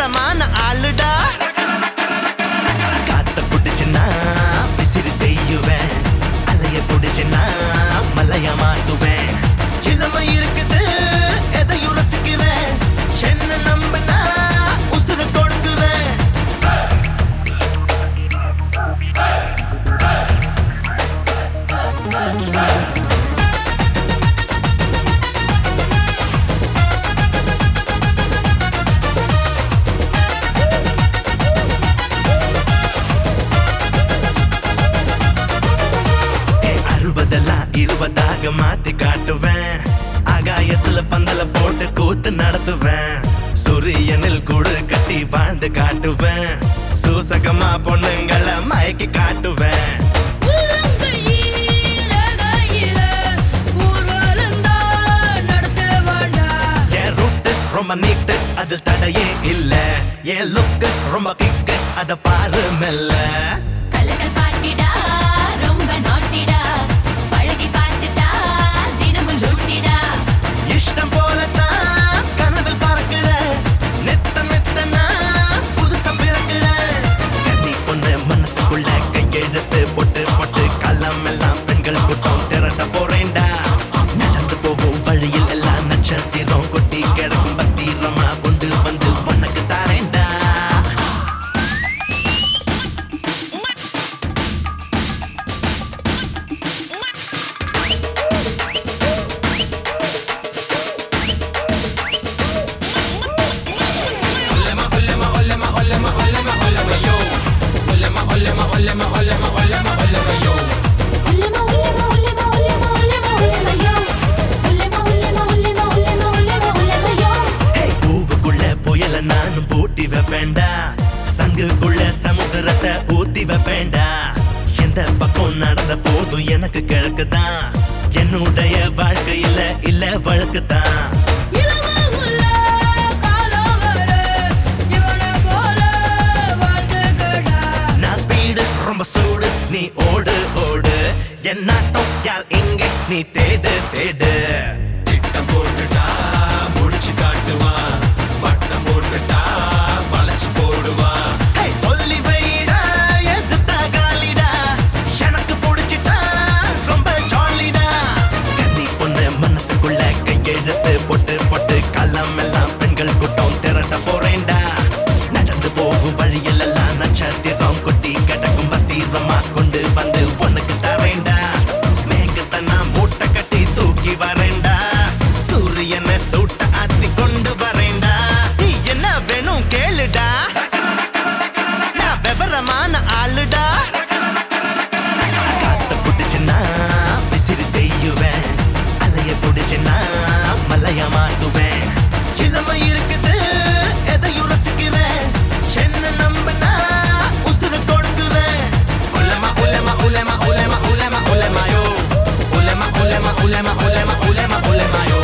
விவரமான ஆளுடா காத்த புடிச்சுன்னா விசிறி செய்யுவேன் அலைய புடிச்சுன்னா மலைய மாத்துவேன் இளமை இருக்குது எதையும் ரசிக்கிறேன் என்ன நம்பினா உசுர கொடுக்குறேன் ஏய், அறுபதெல்லாம் இருபதாக மாத்தி காட்டுவேன் ஆகாயத்துல பந்தல போட்டு கூத்து நடத்துவேன் சூரியனில் கூடு கட்டி வாழ்ந்து காட்டுவேன் சூசகமா பொண்ணுங்களை மயக்கி காட்டுவேன் என் ரூட்டு ரொம்ப நீட்டு அதில் தடையே இல்ல என் லுக்கு ரொம்ப கிக்கு அத பாரு மெல்ல கலக்கல் பாட்டிடா ரொம்ப நாட்டிடா பழகி பார்த்துட்டா தினமும் லூட்டிடா இஷ்டம் போலத்தான் கனவில் பறக்கிற நித்த நித்தனா புதுசா பிறக்கிற கன்னி பொண்ணு மனசுக்குள்ள கையெழுத்து போட்டு போட்டு களம் எல்லாம் பெண்கள் கூட்டம் திரட்ட போறேன்டா நடந்து போகும் வழியில் எல்லாம் நட்சத்திரம் கொட்டி கிடக்கும் பத்திரமா கொண்டு வந்து உனக்கு தாரேன்டா உள்ளமா உள்ளமா உள்ளமா உள்ளமா உள்ளமா உள்ளமையோ உள்ளமா உள்ளமா உள்ளமா உள்ளமா உள்ளமா உள்ளமையோ ஏய், பூவுக்குள்ள புயல நானும் பூட்டி வைப்பேன்டா சங்குக்குள்ள சமுத்திரத்தை ஊத்தி வைப்பேன்டா எந்த பக்கம் நடந்த போதும் எனக்கு கிழக்குதான் என்னுடைய வாழ்க்கையில இல்ல வழக்குதான் இளமா உள்ள காலவர இவன போல வாழ்ந்துக்கடா நான் ஸ்பீடு ரொம்ப சூடு நீ ஓடு ஓடு என் நாட்டம் யார் இங்க நீ தேடு தேடு திட்டம் போட்டுட்டா முடிச்சு காட்டுவா வட்டம் போட்டுட்டா வளைச்சு போடுவா சொல்லி வைடா எதுத்தா காலிடா எனக்கு பிடிச்சிட்டா ரொம்ப ஜாலிடா கன்னி பொண்ணு மனசுக்குள்ள கையெழுத்து போட்டு போட்டு களம் எல்லாம் பெண்கள் கூட்டம் திரட்ட போறேன்டா நடந்து போகும் வழியில் எல்லாம் நட்சத்திரம் கொட்டி கிடக்கும் பத்திரமா கொண்டு வந்து உனக்கு தரேன்டா மேகத்தை நான் மூட்டை கட்டி தூக்கி வரேன்டா சூரியனை சூட்ட ஆத்தி கொண்டு வரேன்டா நீ என்ன வேணும் கேளுடா நான் விவரமான ஆளுடா காத்த புடிச்சுன்னா விசிறி செய்யுவேன் அலைய புடிச்சுன்னா மலைய மாத்துவேன் இளமை இருக்குது எதையும் ரசிக்கிறேன் என்ன நம்பினா உசுர கொடுக்குறேன் உலமா உலமா உலமா உலமா உலமா உலமாயோ உலமா உலமா உலமா உலமா உலமா உலமாயோ